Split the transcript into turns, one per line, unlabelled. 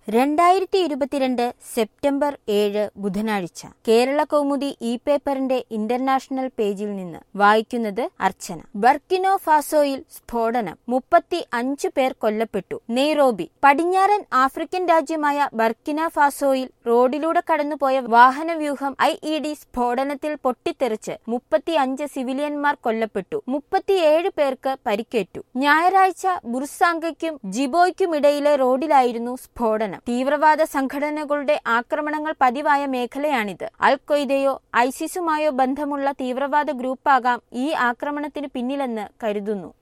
രണ്ടായിരത്തി ഇരുപത്തിരണ്ട് സെപ്റ്റംബർ ഏഴ് ബുധനാഴ്ച കേരള കൗമുദി ഇ പേപ്പറിന്റെ ഇന്റർനാഷണൽ പേജിൽ നിന്ന് വായിക്കുന്നത് അർച്ചന ബർക്കിനോ ഫാസോയിൽ സ്ഫോടനം മുപ്പത്തി അഞ്ചു പേർ കൊല്ലപ്പെട്ടു നെയ്റോബി പടിഞ്ഞാറൻ ആഫ്രിക്കൻ രാജ്യമായ ബർക്കിന ഫാസോയിൽ റോഡിലൂടെ കടന്നുപോയ വാഹനവ്യൂഹം ഐ ഇ ഡി സ്ഫോടനത്തിൽ പൊട്ടിത്തെറിച്ച് മുപ്പത്തി അഞ്ച് സിവിലിയന്മാർ കൊല്ലപ്പെട്ടു മുപ്പത്തിയേഴ് പേർക്ക് പരിക്കേറ്റു ഞായറാഴ്ച ബുർസാങ്കയ്ക്കും ജിബോയ്ക്കുമിടയിലെ റോഡിലായിരുന്നു സ്ഫോടനം തീവ്രവാദ സംഘടനകളുടെ ആക്രമണങ്ങൾ പതിവായ മേഖലയാണിത് അൽ ഖ്വയ്ദയോ ഐസിസുമായോ ബന്ധമുള്ള തീവ്രവാദ ഗ്രൂപ്പാകാം ഈ ആക്രമണത്തിന് പിന്നിലെന്ന് കരുതുന്നു